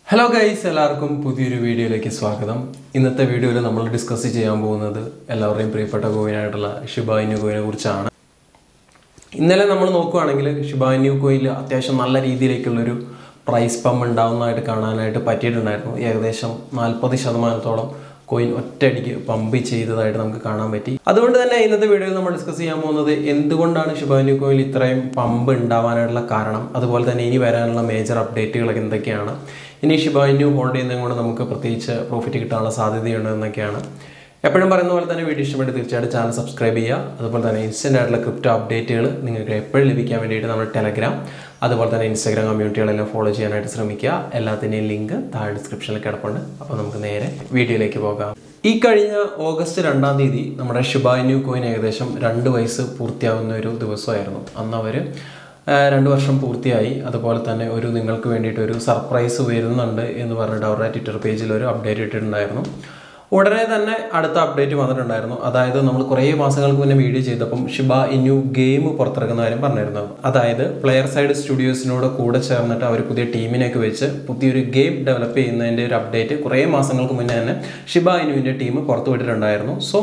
hello guys എല്ലാവർക്കും പുതിയൊരു വീഡിയോയിലേക്ക് സ്വാഗതം ഇന്നത്തെ വീഡിയോയിൽ നമ്മൾ ഡിസ്കസ് ചെയ്യാൻ പോകുന്നത് എല്ലാവരുടെയും പ്രിയപ്പെട്ട കോയിനായിട്ടുള്ള ഷിബായിനു കോയിനെ കുറിച്ചാണ് ഇന്നലെ നമ്മൾ നോക്കുകയാണെങ്കിൽ ഷിബായിനു കോയിൽ അത്യാവശ്യം നല്ല രീതിയിലേക്കുള്ളൊരു പ്രൈസ് പമ്പ് ഉണ്ടാവുന്നതായിട്ട് കാണാനായിട്ട് പറ്റിയിട്ടുണ്ടായിരുന്നു ഏകദേശം നാൽപ്പത് ശതമാനത്തോളം കോയിൻ ഒറ്റയടിക്ക് പമ്പ് ചെയ്തതായിട്ട് നമുക്ക് കാണാൻ പറ്റി അതുകൊണ്ട് തന്നെ ഇന്നത്തെ വീഡിയോയിൽ നമ്മൾ ഡിസ്കസ് ചെയ്യാൻ പോകുന്നത് എന്തുകൊണ്ടാണ് ഷിബാനു കോയിൽ ഇത്രയും പമ്പ് ഉണ്ടാവാനായിട്ടുള്ള കാരണം അതുപോലെ തന്നെ ഇനി വരാനുള്ള മേജർ അപ്ഡേറ്റുകളൊക്കെ എന്തൊക്കെയാണ് ഇനി ഷിബാനു ഹോൾഡ് ചെയ്യുന്നത് കൊണ്ട് നമുക്ക് പ്രത്യേകിച്ച് പ്രോഫിറ്റ് കിട്ടാനുള്ള സാധ്യതയുണ്ട് എന്നൊക്കെയാണ് എപ്പോഴും പറയുന്ന പോലെ തന്നെ വീഡിയോ ഇഷ്ടപ്പെട്ട് തീർച്ചയായിട്ടും ചാനൽ സബ്സ്ക്രൈബ് ചെയ്യുക അതുപോലെ തന്നെ ഇൻസ്റ്റൻ്റ് ആയിട്ടുള്ള ക്രിപ്റ്റോ അപ്ഡേറ്റുകൾ നിങ്ങൾക്ക് എപ്പോഴും ലഭിക്കാൻ വേണ്ടിയിട്ട് നമ്മുടെ ടെലഗ്രാം അതുപോലെ തന്നെ ഇൻസ്റ്റാഗ്രാം കമ്മ്യൂണിറ്റികളെല്ലാം ഫോളോ ചെയ്യാനായിട്ട് ശ്രമിക്കുക എല്ലാത്തിൻ്റെയും ലിങ്ക് താഴെ ഡിസ്ക്രിപ്ഷനിൽ കിടപ്പുണ്ട് അപ്പോൾ നമുക്ക് നേരെ വീഡിയോയിലേക്ക് പോകാം ഈ കഴിഞ്ഞ ഓഗസ്റ്റ് രണ്ടാം തീയതി നമ്മുടെ ഷിബാന്യൂ കോയിൻ ഏകദേശം രണ്ട് വയസ്സ് പൂർത്തിയാവുന്ന ഒരു ദിവസമായിരുന്നു അന്ന് അവർ രണ്ട് വർഷം പൂർത്തിയായി അതുപോലെ തന്നെ ഒരു നിങ്ങൾക്ക് വേണ്ടിയിട്ട് ഒരു സർപ്രൈസ് വരുന്നുണ്ട് എന്ന് പറഞ്ഞിട്ട് അവരുടെ ട്വിറ്റർ പേജിൽ ഒരു അപ്ഡേറ്റ് ഇട്ടിട്ടുണ്ടായിരുന്നു ഉടനെ തന്നെ അടുത്ത അപ്ഡേറ്റ് വന്നിട്ടുണ്ടായിരുന്നു അതായത് നമ്മൾ കുറേ മാസങ്ങൾക്ക് മുന്നേ വീഡിയോ ചെയ്തപ്പം ഷിബ ഇന്യു ഗെയിം പുറത്തിറക്കുന്ന കാര്യം പറഞ്ഞിരുന്നു അതായത് പ്ലെയർ സൈഡ് സ്റ്റുഡിയോസിനോട് കൂടെ ചേർന്നിട്ട് അവർ പുതിയ ടീമിനെയൊക്കെ വെച്ച് പുതിയൊരു ഗെയിം ഡെവലപ്പ് ചെയ്യുന്നതിൻ്റെ ഒരു അപ്ഡേറ്റ് കുറേ മാസങ്ങൾക്ക് മുന്നേ തന്നെ ഷിബ ഇനുവിൻ്റെ ടീം പുറത്തുവിട്ടിട്ടുണ്ടായിരുന്നു സോ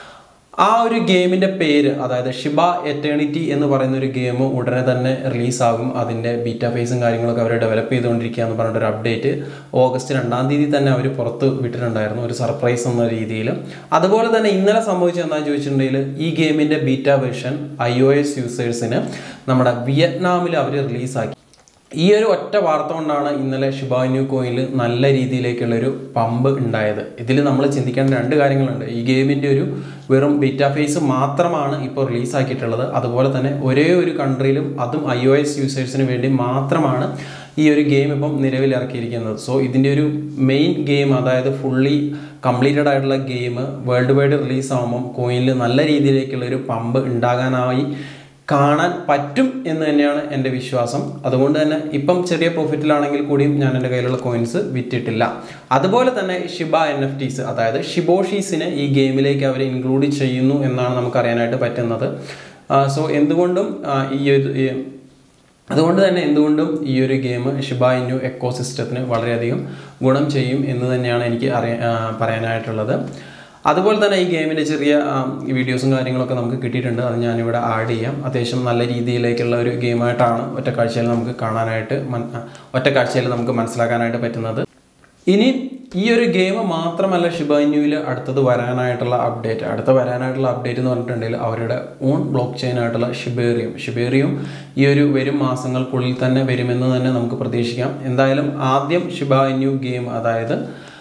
ആ ഒരു ഗെയിമിൻ്റെ പേര് അതായത് ഷിബ എറ്റേണിറ്റി എന്ന് പറയുന്ന ഒരു ഗെയിം ഉടനെ തന്നെ റിലീസാകും അതിൻ്റെ ബീറ്റ ഫേസും കാര്യങ്ങളൊക്കെ അവർ ഡെവലപ്പ് ചെയ്തുകൊണ്ടിരിക്കുക എന്ന് പറഞ്ഞിട്ടൊരു അപ്ഡേറ്റ് ഓഗസ്റ്റ് രണ്ടാം തീയതി തന്നെ അവർ പുറത്ത് വിട്ടിട്ടുണ്ടായിരുന്നു ഒരു സർപ്രൈസ് എന്ന രീതിയിൽ അതുപോലെ തന്നെ ഇന്നലെ സംഭവിച്ചത് എന്താണെന്ന് ചോദിച്ചിട്ടുണ്ടെങ്കിൽ ഈ ഗെയിമിൻ്റെ beta version I O S യൂസേഴ്സിന് നമ്മുടെ വിയറ്റ്നാമിൽ അവർ റിലീസാക്കി ഈ ഒരു ഒറ്റ വാർത്ത കൊണ്ടാണ് ഇന്നലെ ഷിബാന്യൂ കോയിനിൽ നല്ല രീതിയിലേക്കുള്ളൊരു പമ്പ് ഉണ്ടായത് ഇതിൽ നമ്മൾ ചിന്തിക്കേണ്ട രണ്ട് കാര്യങ്ങളുണ്ട് ഈ ഗെയിമിൻ്റെ ഒരു വെറും ബീറ്റ ഫേസ് മാത്രമാണ് ഇപ്പോൾ റിലീസാക്കിയിട്ടുള്ളത് അതുപോലെ തന്നെ ഒരേ ഒരു കൺട്രിയിലും അതും ഐ ഒ എസ് യൂസേഴ്സിന് വേണ്ടി മാത്രമാണ് ഈ ഒരു ഗെയിം ഇപ്പം നിലവിൽ ഇറക്കിയിരിക്കുന്നത് സോ ഇതിൻ്റെ ഒരു മെയിൻ ഗെയിം അതായത് ഫുള്ളി കംപ്ലീറ്റഡ് ആയിട്ടുള്ള ഗെയിം വേൾഡ് വൈഡ് റിലീസ് ആകുമ്പം കോയിനിൽ നല്ല രീതിയിലേക്കുള്ള ഒരു പമ്പ് ഉണ്ടാകാനായി കാണാൻ പറ്റും എന്ന് തന്നെയാണ് എൻ്റെ വിശ്വാസം അതുകൊണ്ട് തന്നെ ഇപ്പം ചെറിയ പ്രോഫിറ്റിലാണെങ്കിൽ കൂടിയും ഞാൻ എൻ്റെ കയ്യിലുള്ള കോയിൻസ് വിറ്റിട്ടില്ല അതുപോലെ തന്നെ ഷിബ എൻ എഫ് ടീസ് അതായത് ഷിബോഷീസിനെ ഈ ഗെയിമിലേക്ക് അവർ ഇൻക്ലൂഡ് ചെയ്യുന്നു എന്നാണ് നമുക്ക് അറിയാനായിട്ട് പറ്റുന്നത് സോ എന്തുകൊണ്ടും ഈ ഒരു അതുകൊണ്ട് തന്നെ എന്തുകൊണ്ടും ഈ ഒരു ഗെയിം ഷിബ ഇൻയു എക്കോ സിസ്റ്റത്തിന് വളരെയധികം ഗുണം ചെയ്യും എന്ന് തന്നെയാണ് എനിക്ക് അറിയാ പറയാനായിട്ടുള്ളത് അതുപോലെ തന്നെ ഈ ഗെയിമിൻ്റെ ചെറിയ വീഡിയോസും കാര്യങ്ങളൊക്കെ നമുക്ക് കിട്ടിയിട്ടുണ്ട് അത് ഞാനിവിടെ ആഡ് ചെയ്യാം അത്യാവശ്യം നല്ല രീതിയിലേക്കുള്ള ഒരു ഗെയിമായിട്ടാണ് ഒറ്റ കാഴ്ചയിൽ നമുക്ക് കാണാനായിട്ട് ഒറ്റ കാഴ്ചയിൽ നമുക്ക് മനസ്സിലാക്കാനായിട്ട് പറ്റുന്നത് ഇനി ഈ ഒരു ഗെയിം മാത്രമല്ല ഷിബാന്യുവിൽ അടുത്തത് വരാനായിട്ടുള്ള അപ്ഡേറ്റ് അടുത്ത വരാനായിട്ടുള്ള അപ്ഡേറ്റ് എന്ന് പറഞ്ഞിട്ടുണ്ടെങ്കിൽ അവരുടെ ഓൺ ബ്ലോക്ക് ചെയിൻ ആയിട്ടുള്ള ഷിബേറിയം ഷിബേറിയം ഈ ഒരു വരും മാസങ്ങൾക്കുള്ളിൽ തന്നെ വരുമെന്ന് തന്നെ നമുക്ക് പ്രതീക്ഷിക്കാം എന്തായാലും ആദ്യം ഷിബാന്യു ഗെയിം അതായത്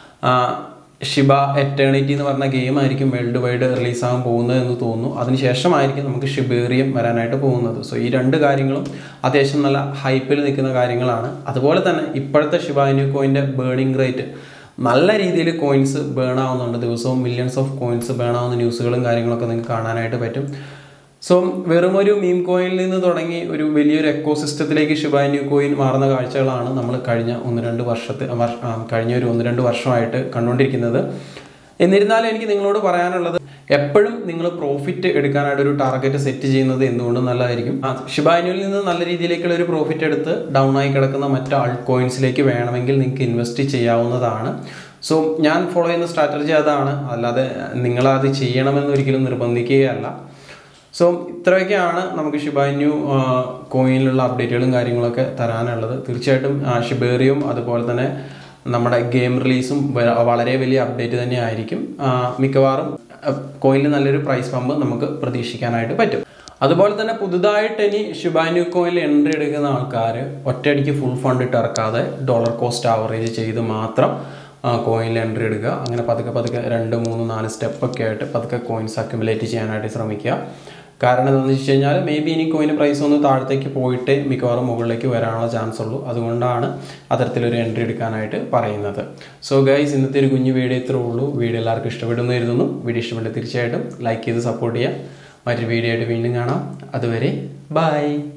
ഷിബ എറ്റേണിറ്റി എന്ന് പറഞ്ഞ ഗെയിം ആയിരിക്കും വേൾഡ് വൈഡ് റിലീസാകാൻ പോകുന്നത് എന്ന് തോന്നുന്നു അതിനുശേഷമായിരിക്കും നമുക്ക് ഷിബേറിയം വരാനായിട്ട് പോകുന്നത് സോ ഈ രണ്ട് കാര്യങ്ങളും അത്യാവശ്യം നല്ല ഹൈപ്പിൽ നിൽക്കുന്ന കാര്യങ്ങളാണ് അതുപോലെ തന്നെ ഇപ്പോഴത്തെ ഷിബാന്യു കോയിൻ്റെ ബേണിംഗ് റേറ്റ് നല്ല രീതിയിൽ കോയിൻസ് ബേൺ ആവുന്നുണ്ട് ദിവസവും മില്യൺസ് ഓഫ് കോയിൻസ് ബേൺ ആവുന്ന ന്യൂസുകളും കാര്യങ്ങളൊക്കെ നിങ്ങൾക്ക് കാണാനായിട്ട് പറ്റും സോ വെറും ഒരു മീം കോയിനിൽ നിന്ന് തുടങ്ങി ഒരു വലിയൊരു എക്കോ സിസ്റ്റത്തിലേക്ക് ഷിബാന്യു കോയിൻ മാറുന്ന കാഴ്ചകളാണ് നമ്മൾ കഴിഞ്ഞ ഒന്ന് രണ്ട് വർഷത്തെ കഴിഞ്ഞ ഒരു ഒന്ന് രണ്ട് വർഷമായിട്ട് കണ്ടുകൊണ്ടിരിക്കുന്നത് എന്നിരുന്നാലും എനിക്ക് നിങ്ങളോട് പറയാനുള്ളത് എപ്പോഴും നിങ്ങൾ പ്രോഫിറ്റ് എടുക്കാനായിട്ട് ഒരു ടാർഗറ്റ് സെറ്റ് ചെയ്യുന്നത് എന്തുകൊണ്ടും നല്ലതായിരിക്കും ഷിബാനുവിൽ നിന്ന് നല്ല രീതിയിലേക്കുള്ള ഒരു പ്രോഫിറ്റ് എടുത്ത് ഡൗൺ ആയി കിടക്കുന്ന മറ്റ് ആൾ കോയിൻസിലേക്ക് വേണമെങ്കിൽ നിങ്ങൾക്ക് ഇൻവെസ്റ്റ് ചെയ്യാവുന്നതാണ് സോ ഞാൻ ഫോളോ ചെയ്യുന്ന സ്ട്രാറ്റജി അതാണ് അല്ലാതെ നിങ്ങളത് ചെയ്യണമെന്ന് ഒരിക്കലും നിർബന്ധിക്കുകയല്ല സോ ഇത്രയൊക്കെയാണ് നമുക്ക് ഷിബാന്യു കോയിനിലുള്ള അപ്ഡേറ്റുകളും കാര്യങ്ങളൊക്കെ തരാനുള്ളത് തീർച്ചയായിട്ടും ഷിബേറിയും അതുപോലെ തന്നെ നമ്മുടെ ഗെയിം റിലീസും വളരെ വലിയ അപ്ഡേറ്റ് തന്നെ ആയിരിക്കും മിക്കവാറും കോയിനിൽ നല്ലൊരു പ്രൈസ് പമ്പ് നമുക്ക് പ്രതീക്ഷിക്കാനായിട്ട് പറ്റും അതുപോലെ തന്നെ പുതുതായിട്ട് ഇനി ഷിബാന്യു കോയിനിൽ എൻട്രി എടുക്കുന്ന ആൾക്കാർ ഒറ്റയടിക്ക് ഫുൾ ഫണ്ട് ഇട്ട് ഇറക്കാതെ ഡോളർ കോസ്റ്റ് ആവറേജ് ചെയ്ത് മാത്രം കോയിനിൽ എൻട്രി എടുക്കുക അങ്ങനെ പതുക്കെ പതുക്കെ രണ്ട് മൂന്ന് നാല് സ്റ്റെപ്പൊക്കെ ആയിട്ട് പതുക്കെ കോയിൻസ് അക്യുമുലേറ്റ് ചെയ്യാനായിട്ട് ശ്രമിക്കുക കാരണം എന്താണെന്ന് വെച്ച് കഴിഞ്ഞാൽ മേ ബി ഇനി കോയിന് പ്രൈസ് ഒന്ന് താഴത്തേക്ക് പോയിട്ട് മിക്കവാറും മുകളിലേക്ക് വരാനുള്ള ചാൻസ് ഉള്ളൂ അതുകൊണ്ടാണ് അത്തരത്തിലൊരു എൻട്രി എടുക്കാനായിട്ട് പറയുന്നത് സോ ഗൈസ് ഇന്നത്തെ ഒരു കുഞ്ഞു വീഡിയോ ഇത്രേ ഉള്ളൂ വീഡിയോ എല്ലാവർക്കും ഇഷ്ടപ്പെടുന്നു കരുതുന്നു വീഡിയോ ഇഷ്ടപ്പെട്ട് തീർച്ചയായിട്ടും ലൈക്ക് ചെയ്ത് സപ്പോർട്ട് ചെയ്യുക മറ്റൊരു വീഡിയോ ആയിട്ട് വീണ്ടും കാണാം അതുവരെ ബൈ